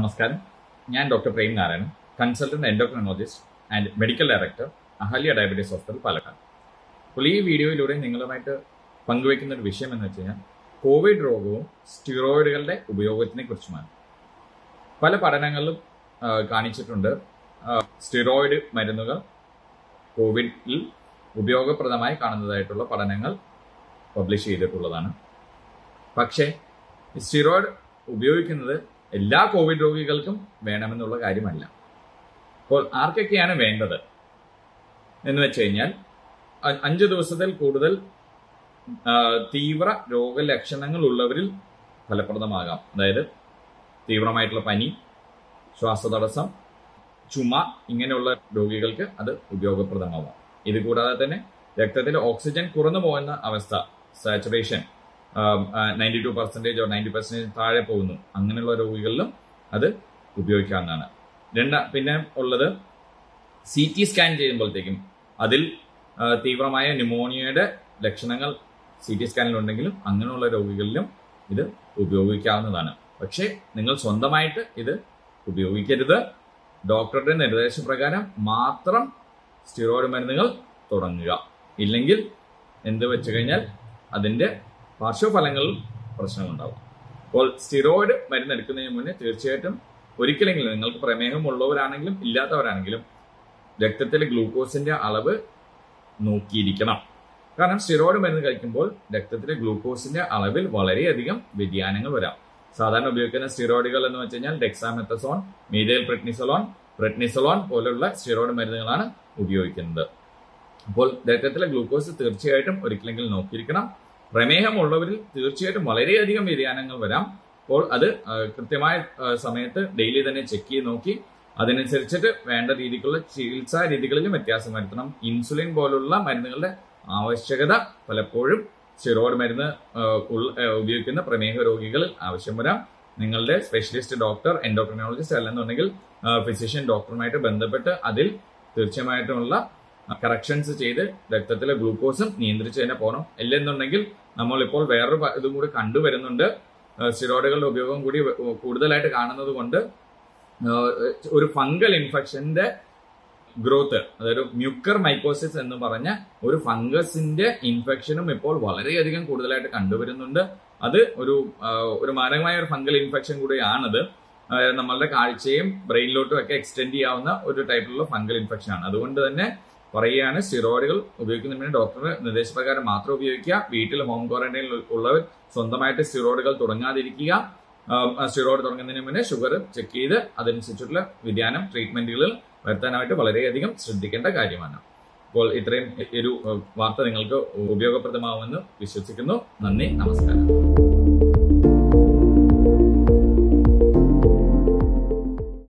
നമസ്കാരം ഞാൻ doctor Prem Narayanan consultant endocrinologist and medical director Ahalya diabetes hospital Palakkad അപ്പോൾ ഈ വീഡിയോയിലൂടെ നിങ്ങളുമായിട്ട് പങ്കുവയ്ക്കുന്ന ഒരു വിഷയം എന്ന് വെച്ച് കഴിഞ്ഞാൽ കോവിഡ് രോഗവും സ്റ്റിറോയിഡുകളുടെ ഉപയോഗത്തിനെ കുറിച്ചുമാണ് പല പഠനങ്ങളിലും ആ, കാണിച്ചിട്ടുണ്ട് ആ, സ്റ്റിറോയിഡ് മരുന്നുകൾ കോവിഡിൽ ഉപയോഗപ്രദമായി കാണുന്നതായിട്ടുള്ള പഠനങ്ങൾ പബ്ലിഷ് ചെയ്തിട്ടുള്ളതാണ് പക്ഷേ സ്റ്റിറോയിഡ് ഉപയോഗിക്കുന്നത് എല്ലാ കോവിഡ് രോഗികൾക്കും വേണമെന്നുള്ള കാര്യമല്ല അപ്പോൾ ആർക്കൊക്കെയാണ് വേണ്ടത് എന്ന് വെച്ച് കഴിഞ്ഞാൽ അ- അഞ്ച് ദിവസത്തിൽ കൂടുതൽ ആ, തീവ്ര രോഗലക്ഷണങ്ങൾ ഉള്ളവരിൽ ഫലപ്രദമാകാം അതായത് തീവ്രമായിട്ടുള്ള പനി ശ്വാസതടസ്സം ചുമ ഇങ്ങനെയുള്ള രോഗികൾക്ക് അത് ഉപയോഗപ്രദമാവാം ഇത് കൂടാതെ തന്നെ രക്തത്തിൽ ഓക്സിജൻ കുറഞ്ഞു പോകുന്ന അവസ്ഥ സാച്ചുറേഷൻ നയൻറ്റി ടു പെർസെൻറ്റേജോ നയൻറ്റി പെർസെൻറ്റേജ് താഴെ പോകുന്നു അങ്ങനെയുള്ള രോഗികളിലും അത് ഉപയോഗിക്കാവുന്നതാണ് രണ്ട പിന്നെ ഉള്ളത് സി ടി സ്കാൻ ചെയ്യുമ്പോഴത്തേക്കും അതിൽ ആ, തീവ്രമായ ന്യൂമോണിയയുടെ ലക്ഷണങ്ങൾ സി ടി സ്കാനിലുണ്ടെങ്കിലും അങ്ങനെയുള്ള രോഗികളിലും ഇത് ഉപയോഗിക്കാവുന്നതാണ് പക്ഷേ നിങ്ങൾ സ്വന്തമായിട്ട് ഇത് ഉപയോഗിക്കരുത് ഡോക്ടറുടെ നിർദ്ദേശപ്രകാരം മാത്രം സ്റ്റിറോയിഡ് മരുന്നുകൾ തുടങ്ങുക ഇല്ലെങ്കിൽ എന്ത് വെച്ച് കഴിഞ്ഞാൽ അതിന്റെ പാർശ്വഫലങ്ങളിൽ പ്രശ്നമുണ്ടാവും അപ്പോൾ സ്റ്റിറോയിഡ് മരുന്ന് എടുക്കുന്നതിന് മുന്നേ തീർച്ചയായിട്ടും ഒരിക്കലെങ്കിലും നിങ്ങൾക്ക് പ്രമേഹം ഉള്ളവരാണെങ്കിലും ഇല്ലാത്തവരാണെങ്കിലും രക്തത്തിലെ ഗ്ലൂക്കോസിന്റെ അളവ് നോക്കിയിരിക്കണം കാരണം സ്റ്റിറോയിഡ് മരുന്ന് കഴിക്കുമ്പോൾ രക്തത്തിലെ ഗ്ലൂക്കോസിന്റെ അളവിൽ വളരെയധികം വ്യതിയാനങ്ങൾ വരാം സാധാരണ ഉപയോഗിക്കുന്ന സ്റ്റിറോയിഡുകൾ എന്ന് വെച്ച് കഴിഞ്ഞാൽ ഡെക്സാമെത്തസോൺ മീതയിൽ പ്രെഡ്നിസലോൺ പ്രെഡ്നിസലോൺ പോലുള്ള സ്റ്റിറോയിഡ് മരുന്നുകളാണ് ഉപയോഗിക്കുന്നത് അപ്പോൾ രക്തത്തിലെ ഗ്ലൂക്കോസ് തീർച്ചയായിട്ടും ഒരിക്കലെങ്കിലും നോക്കിയിരിക്കണം പ്രമേഹമുള്ളവരിൽ തീർച്ചയായിട്ടും വളരെയധികം വ്യതിയാനങ്ങൾ വരാം അപ്പോൾ അത് ആ, കൃത്യമായ ആ, സമയത്ത് ഡെയിലി തന്നെ ചെക്ക് ചെയ്ത് നോക്കി അതിനനുസരിച്ചിട്ട് വേണ്ട രീതിക്കുള്ള ചികിത്സാ രീതികളിലും വ്യത്യാസം വരുത്തണം ഇൻസുലിൻ പോലുള്ള മരുന്നുകളുടെ ആവശ്യകത പലപ്പോഴും സ്റ്റിറോയിഡ് മരുന്ന് ആ, ഉൾ- ആ, ഉപയോഗിക്കുന്ന പ്രമേഹ രോഗികളിൽ ആവശ്യം വരാം നിങ്ങളുടെ സ്പെഷ്യലിസ്റ്റ് ഡോക്ടർ എൻഡോക്രിനോളജിസ്റ്റ് അല്ലെന്നുണ്ടെങ്കിൽ ഫിസിഷ്യൻ ഡോക്ടറുമായിട്ട് ബന്ധപ്പെട്ട് അതിൽ തീർച്ചയായിട്ടുമുള്ള കറക്ഷൻസ് ചെയ്ത് രക്തത്തിലെ ഗ്ലൂക്കോസും നിയന്ത്രിച്ച് തന്നെ പോകണം അല്ലെന്നുണ്ടെങ്കിൽ നമ്മളിപ്പോൾ വേറൊരു പ- ഇതും കൂടി കണ്ടുവരുന്നുണ്ട് ആ, സ്റ്റിറോയിഡുകളുടെ ഉപയോഗം കൂടി വ- കൂടുതലായിട്ട് കാണുന്നത് കൊണ്ട് ആ, ഒരു ഫംഗൽ ഇൻഫെക്ഷന്റെ ഗ്രോത്ത് അതായത് മ്യൂക്കർ മൈക്കോസിസ് എന്ന് പറഞ്ഞ ഒരു ഫംഗസിന്റെ ഇൻഫെക്ഷനും ഇപ്പോൾ വളരെയധികം കൂടുതലായിട്ട് കണ്ടുവരുന്നുണ്ട് അത് ഒരു ആ, ഒരു മാരകമായ ഒരു ഫംഗൽ ഇൻഫെക്ഷൻ കൂടിയാണത് അതായത് നമ്മളുടെ കാഴ്ചയും ബ്രെയിനിലോട്ടും ഒക്കെ എക്സ്റ്റെൻഡ് ചെയ്യാവുന്ന ഒരു ടൈപ്പിലുള്ള ഫംഗൽ ഇൻഫെക്ഷൻ ആണ് അതുകൊണ്ട് തന്നെ പറയുകയാണ് സ്റ്റിറോയിഡുകൾ ഉപയോഗിക്കുന്നതിന് ഡോക്ടറുടെ നിർദ്ദേശപ്രകാരം മാത്രം ഉപയോഗിക്കുക വീട്ടിൽ ഹോം ക്വാറന്റൈനിൽ ഉള്ളവർ സ്വന്തമായിട്ട് സ്റ്റിറോയിഡുകൾ തുടങ്ങാതിരിക്കുക സ്റ്റിറോയിഡ് തുടങ്ങുന്നതിന് മുന്നേ ഷുഗർ ചെക്ക് ചെയ്ത് അതനുസരിച്ചിട്ടുള്ള വ്യതിയാനം ട്രീറ്റ്മെന്റുകളിൽ വരുത്താനായിട്ട് വളരെയധികം ശ്രദ്ധിക്കേണ്ട കാര്യമാണ് അപ്പോൾ ഇത്രയും ഒരു ഏഹ്, വാർത്ത നിങ്ങൾക്ക് ഉപയോഗപ്രദമാവുമെന്ന് വിശ്വസിക്കുന്നു നന്ദി നമസ്കാരം